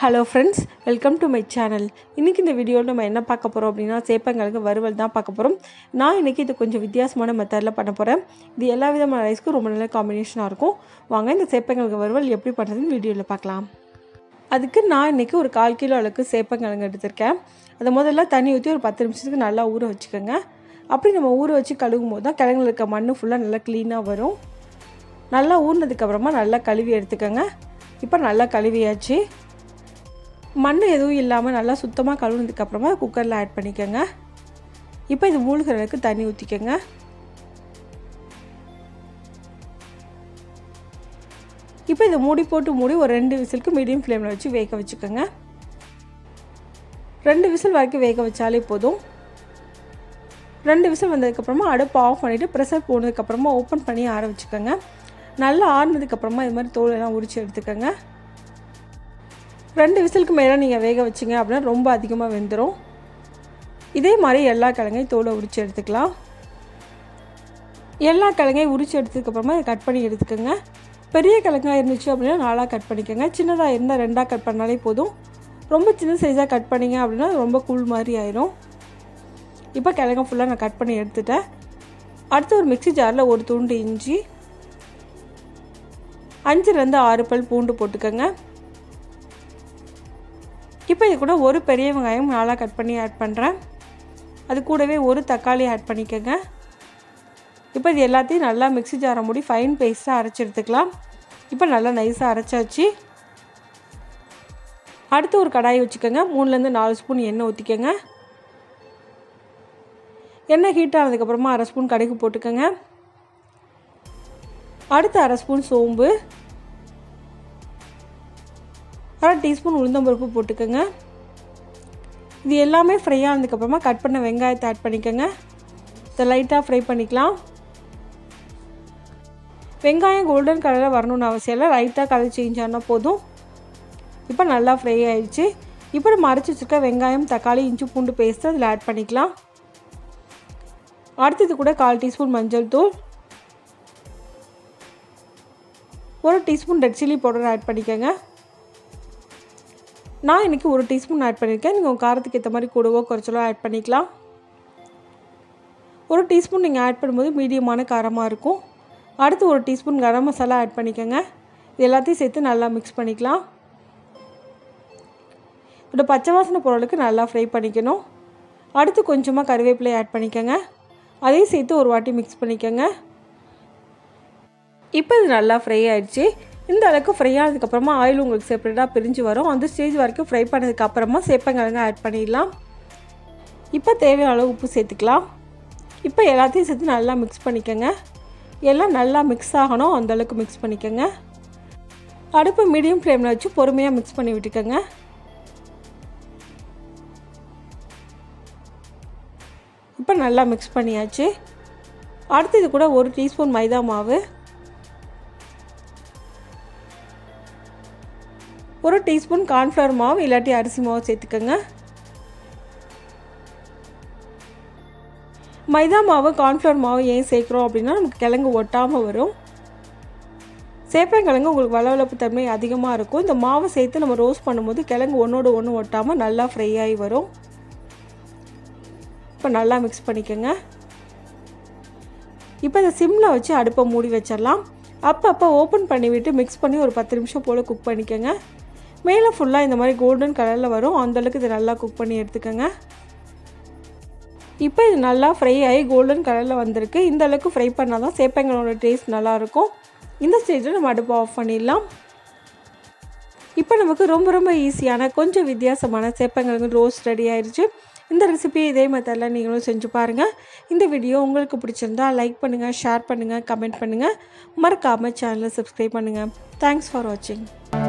hello friends welcome to my channel இன்றைக்கி இந்த வீடியோவில் நம்ம என்ன பார்க்க போகிறோம் அப்படின்னா சேப்பங்கிழங்கு வறுவல் தான் பார்க்க போகிறோம் நான் இன்றைக்கி இது கொஞ்சம் வித்தியாசமான மெத்தடில் பண்ண போகிறேன் இது எல்லா விதமான ரைஸ்க்கும் ரொம்ப நல்ல காம்பினேஷனாக இருக்கும் வாங்க இந்த சேப்பங்கிழங்கு வறுவல் எப்படி பண்ணுறதுன்னு வீடியோவில் பார்க்கலாம் அதுக்கு நான் இன்றைக்கி ஒரு கால் கிலோ அளவுக்கு சேப்பங்கிழங்கு எடுத்திருக்கேன் அதை முதல்ல தண்ணி ஊற்றி ஒரு பத்து நிமிஷத்துக்கு நல்லா ஊற வச்சுக்கோங்க அப்படி நம்ம ஊற வச்சு கழுவும் போது தான் கிழங்குல இருக்க மண் ஃபுல்லாக நல்லா க்ளீனாக வரும் நல்லா ஊறினதுக்கப்புறமா நல்லா கழுவி எடுத்துக்கோங்க இப்போ நல்லா கழுவியாச்சு மண் எதுவும் இல்லாமல் நல்லா சுத்தமாக கழுவுனதுக்கப்புறமா குக்கரில் ஆட் பண்ணிக்கோங்க இப்போ இது மூழ்கிற அளவுக்கு தண்ணி ஊற்றிக்கோங்க இப்போ இதை மூடி போட்டு மூடி ஒரு ரெண்டு விசிலுக்கு மீடியம் ஃப்ளேமில் வச்சு வேக வச்சுக்கோங்க ரெண்டு விசில் வரைக்கும் வேக வச்சாலே போதும் ரெண்டு விசில் வந்ததுக்கப்புறமா அடுப்பு ஆஃப் பண்ணிவிட்டு ப்ரெஷர் போனதுக்கப்புறமா ஓப்பன் பண்ணி ஆற வச்சுக்கோங்க நல்லா ஆறுனதுக்கப்புறமா இது மாதிரி தோலெல்லாம் உரித்து எடுத்துக்கோங்க ரெண்டு விசிலுக்கு மேலே நீங்கள் வேக வச்சிங்க அப்படின்னா ரொம்ப அதிகமாக வெந்துடும் இதே மாதிரி எல்லா கிழங்கையும் தோலை உரித்து எடுத்துக்கலாம் எல்லா கிழங்கையும் உரித்து எடுத்ததுக்கப்புறமா இதை கட் பண்ணி எடுத்துக்கோங்க பெரிய கிழங்காக இருந்துச்சு அப்படின்னா நாலாக கட் பண்ணிக்கோங்க சின்னதாக இருந்தால் ரெண்டாக கட் பண்ணாலே போதும் ரொம்ப சின்ன சைஸாக கட் பண்ணிங்க அப்படின்னா ரொம்ப கூழ் மாதிரி ஆயிரும் இப்போ கிழங்கு ஃபுல்லாக நான் கட் பண்ணி எடுத்துட்டேன் அடுத்து ஒரு மிக்சி ஜாரில் ஒரு துண்டு இஞ்சி அஞ்சுலேருந்து ஆறு பல் பூண்டு போட்டுக்கோங்க இப்போ இது கூட ஒரு பெரிய வெங்காயம் நாளாக கட் பண்ணி ஆட் பண்ணுறேன் அது கூடவே ஒரு தக்காளி ஆட் பண்ணிக்கோங்க இப்போ இது எல்லாத்தையும் நல்லா மிக்ஸி ஜாரை மூடி ஃபைன் பேஸ்ட்டாக அரைச்சி எடுத்துக்கலாம் இப்போ நல்லா நைஸாக அரைச்சாச்சு அடுத்து ஒரு கடாய் வச்சுக்கோங்க மூணுலேருந்து நாலு ஸ்பூன் எண்ணெய் ஊற்றிக்கோங்க எண்ணெய் ஹீட் ஆனதுக்கப்புறமா அரை ஸ்பூன் கடுகு போட்டுக்கோங்க அடுத்து அரை ஸ்பூன் சோம்பு அரை டீஸ்பூன் உளுந்தம்பருப்பு போட்டுக்கோங்க இது எல்லாமே ஃப்ரை ஆனதுக்கப்புறமா கட் பண்ண வெங்காயத்தை ஆட் பண்ணிக்கோங்க இதை லைட்டாக ஃப்ரை பண்ணிக்கலாம் வெங்காயம் கோல்டன் கலரில் வரணும்னு அவசியம் இல்லை லைட்டாக கலர் சேஞ்ச் ஆனால் போதும் இப்போ நல்லா ஃப்ரை ஆயிடுச்சு இப்போ நம்ம அரைச்சி வச்சுருக்க வெங்காயம் தக்காளி இஞ்சி பூண்டு பேஸ்ட்டு அதில் ஆட் பண்ணிக்கலாம் அடுத்தது கூட கால் டீஸ்பூன் மஞ்சள் தூள் ஒரு teaspoon red chilli powder add பண்ணிக்கோங்க நான் இன்றைக்கி ஒரு டீஸ்பூன் ஆட் பண்ணியிருக்கேன் நீங்கள் உங்கள் காரத்துக்கு ஏற்ற மாதிரி கூடவோ குறைச்சலோ ஆட் பண்ணிக்கலாம் ஒரு டீஸ்பூன் நீங்கள் ஆட் பண்ணும்போது மீடியமான காரமாக இருக்கும் அடுத்து ஒரு டீஸ்பூன் கரம் மசாலா ஆட் பண்ணிக்கோங்க இது எல்லாத்தையும் சேர்த்து நல்லா மிக்ஸ் பண்ணிக்கலாம் இதோட பச்சை வாசனை பொருளுக்கு நல்லா ஃப்ரை பண்ணிக்கணும் அடுத்து கொஞ்சமாக கருவேப்பிலை ஆட் பண்ணிக்கோங்க அதையும் சேர்த்து ஒரு வாட்டி மிக்ஸ் பண்ணிக்கோங்க இப்போ இது நல்லா ஃப்ரை ஆயிடுச்சு இந்த அளவுக்கு ஃப்ரை ஆனதுக்கப்புறமா ஆயில் உங்களுக்கு செப்பரேட்டாக பிரிஞ்சு வரும் அந்த ஸ்டேஜ் வரைக்கும் ஃப்ரை பண்ணதுக்கப்புறமா சேப்பங்கிழங்கு ஆட் பண்ணிடலாம் இப்போ தேவையான அளவு உப்பு சேர்த்துக்கலாம் இப்போ எல்லாத்தையும் சேர்த்து நல்லா மிக்ஸ் பண்ணிக்கோங்க எல்லாம் நல்லா மிக்ஸ் ஆகணும் அந்தளவுக்கு மிக்ஸ் பண்ணிக்கோங்க அடுப்பு மீடியம் ஃப்ளேமில் வச்சு பொறுமையாக மிக்ஸ் பண்ணி விட்டுக்கோங்க இப்போ நல்லா மிக்ஸ் பண்ணியாச்சு அடுத்து இது கூட ஒரு டீஸ்பூன் மைதா மாவு ஒரு டீஸ்பூன் கார்ன்ஃப்ளவர் மாவு இல்லாட்டி அரிசி மாவு சேர்த்துக்கோங்க மைதா மாவு கார்ன்ஃப்ளவர் மாவு ஏன் சேர்க்குறோம் அப்படின்னா நமக்கு கிழங்கு ஒட்டாமல் வரும் சேப்பங்கிழங்கு உங்களுக்கு வளவளப்பு தன்மை அதிகமாக இருக்கும் இந்த மாவை சேர்த்து நம்ம ரோஸ்ட் பண்ணும்போது கிழங்கு ஒன்றோடு ஒன்று ஒட்டாமல் நல்லா ஃப்ரை ஆகி வரும் இப்போ நல்லா மிக்ஸ் பண்ணிக்கோங்க இப்போ இந்த சிம்மில் வச்சு அடுப்பை மூடி வச்சிடலாம் அப்பப்போ ஓப்பன் பண்ணிவிட்டு மிக்ஸ் பண்ணி ஒரு பத்து நிமிஷம் போல் குக் பண்ணிக்கோங்க மேலே ஃபுல்லாக இந்த மாதிரி கோல்டன் கலரில் வரும் அந்தளவுக்கு இது நல்லா குக் பண்ணி எடுத்துக்கோங்க இப்போ இது நல்லா ஃப்ரை ஆகி கோல்டன் கலரில் வந்திருக்கு இந்த அளவுக்கு ஃப்ரை பண்ணால் தான் சேப்பங்களோட டேஸ்ட் நல்லாயிருக்கும் இந்த ஸ்டேஜில் நம்ம அடுப்பை ஆஃப் பண்ணிடலாம் இப்போ நமக்கு ரொம்ப ரொம்ப ஈஸியான கொஞ்சம் வித்தியாசமான சேப்பங்கிழங்கு ரோஸ்ட் ரெடி ஆயிடுச்சு இந்த ரெசிபி இதே மெத்தடில் நீங்களும் செஞ்சு பாருங்கள் இந்த வீடியோ உங்களுக்கு பிடிச்சிருந்தா லைக் பண்ணுங்கள் ஷேர் பண்ணுங்கள் கமெண்ட் பண்ணுங்கள் மறக்காமல் சேனலை சப்ஸ்கிரைப் பண்ணுங்கள் தேங்க்ஸ் ஃபார் வாட்சிங்